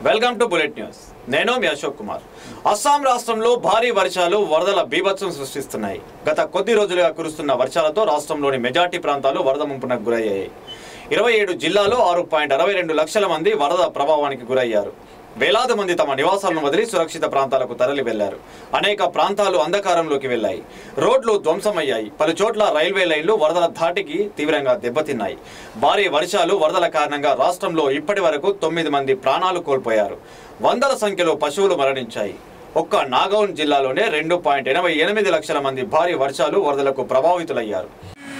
Welcome to bullet news నేను మీ అశోక్ కుమార్ అస్సాం రాష్ట్రంలో భారీ వర్షాలు వరదల బీభత్సం సృష్టిస్తున్నాయి గత కొద్ది రోజులుగా కురుస్తున్న వర్షాలతో రాష్ట్రంలోని మెజార్టీ ప్రాంతాలు వరద ముంపునకు గురయ్యాయి ఇరవై ఏడు జిల్లాలో ఆరు పాయింట్ అరవై రెండు లక్షల మంది వరద ప్రభావానికి గురయ్యారు వేలాది మంది తమ నివాసాలను వదిలి సురక్షిత ప్రాంతాలకు తరలి వెళ్లారు అనేక ప్రాంతాలు అంధకారంలోకి వెళ్లాయి రోడ్లు ధ్వంసమయ్యాయి పలు చోట్ల రైల్వే లైన్లు వరదల ధాటికి తీవ్రంగా దెబ్బతిన్నాయి భారీ వర్షాలు వరదల కారణంగా రాష్ట్రంలో ఇప్పటి వరకు తొమ్మిది మంది ప్రాణాలు కోల్పోయారు వందల సంఖ్యలో పశువులు మరణించాయి ఒక్క నాగౌన్ జిల్లాలోనే రెండు పాయింట్ ఎనభై ఎనిమిది లక్షల మంది భారీ వర్షాలు వరదలకు ప్రభావితులయ్యారు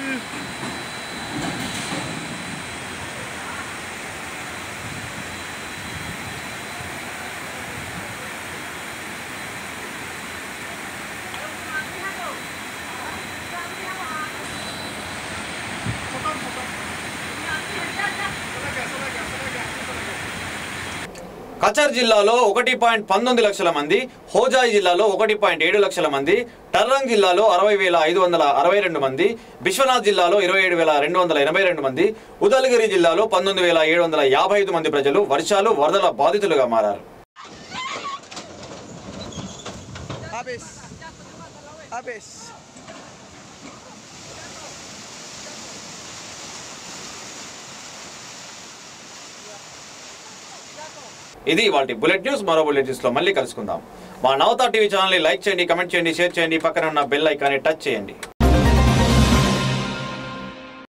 కచర్ జిల్లాలో ఒకటి పాయింట్ పంతొమ్మిది లక్షల మంది హోజాయ్ జిల్లాలో ఒకటి పాయింట్ ఏడు లక్షల మంది టర్రంగ్ జిల్లాలో అరవై వేల ఐదు వందల అరవై రెండు మంది బిశ్వనాథ్ జిల్లాలో ఇరవై ఏడు వేల రెండు వందల ఎనభై రెండు మంది ఉదల్గిరి జిల్లాలో పంతొమ్మిది వేల ఏడు వందల యాభై ఐదు మంది ప్రజలు వర్షాలు వరదల బాధితులుగా మారారు Habis. Habis. ఇది వాటి బులెట్ న్యూస్ మరో బులెట్ న్యూస్ లో మళ్ళీ కలుసుకుందాం మా నవతా టీవీ ఛానల్ లైక్ చేయండి కమెంట్ చేయండి షేర్ చేయండి పక్కన ఉన్న బెల్ ఐకాన్ని టచ్ చేయండి